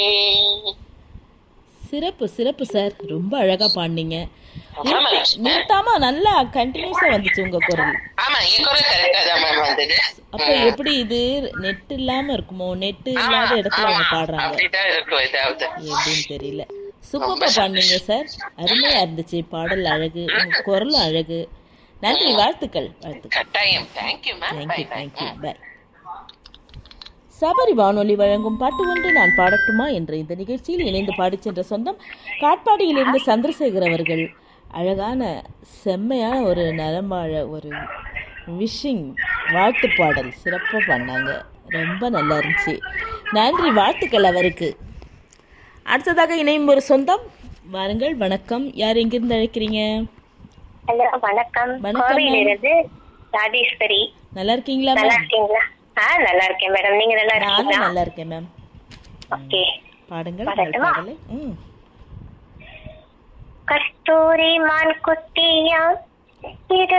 சிறப்பு சிறப்பு சார் ரொம்ப அழகா பாடினீங்க ஆமா நிறுத்தாம நல்லா கண்டினியூஸா வந்துச்சு உங்க குரல் ஆமா என் குரல் கரெக்டா தான் மேம் வந்தது அப்ப எப்படி இது நெட் இல்லாம இருக்குமோ நெட் இல்லாத இடத்துல அவங்க பாடுறாங்க அப்படிதான் இருக்கும் ஏதாவது எப்படின்னு தெரியல சூப்பரா பாடினீங்க சார் அருமையா இருந்துச்சு பாடல் அழகு உங்க குரலும் அழகு நன்றி வாழ்த்துக்கள் வாழ்த்துக்கள் கட்டாயம் thank you ma'am thank you thank you bye Sabari வானொலி வழங்கும் பாட்டு ஒன்று நான் பாடட்டுமா என்ற இந்த நிகழ்ச்சியில் இணைந்து பாடிச் சென்ற சொந்தம் காட்பாடியிலிருந்து சந்திரசேகர் அவர்கள் அழகான செம்மையான ஒரு நலமாழ ஒரு விஷிங் வாழ்த்து பாடல் சிறப்பாக பண்ணாங்க ரொம்ப நல்லா இருந்துச்சு நன்றி வாழ்த்துக்கள் அவருக்கு அடுத்ததாக இணையும் ஒரு சொந்தம் வாருங்கள் வணக்கம் யார் எங்கிருந்து அழைக்கிறீங்க ஹலோ வணக்கம் வணக்கம், கோவையிலிருந்து ராஜேஸ்வரி நல்லா இருக்கீங்களா நல்லா மேம் இருக்கீங்களா ஆ நல்லா இருக்கேன் மேடம் நீங்க நல்லா நானும் இருக்கீங்களா நல்லா இருக்கேன் மேம் ஓகே பாடுங்கள் உங்கள் பாடட்டுமா? பாடலை ம் கஸ்தூரி மான் குட்டியா இது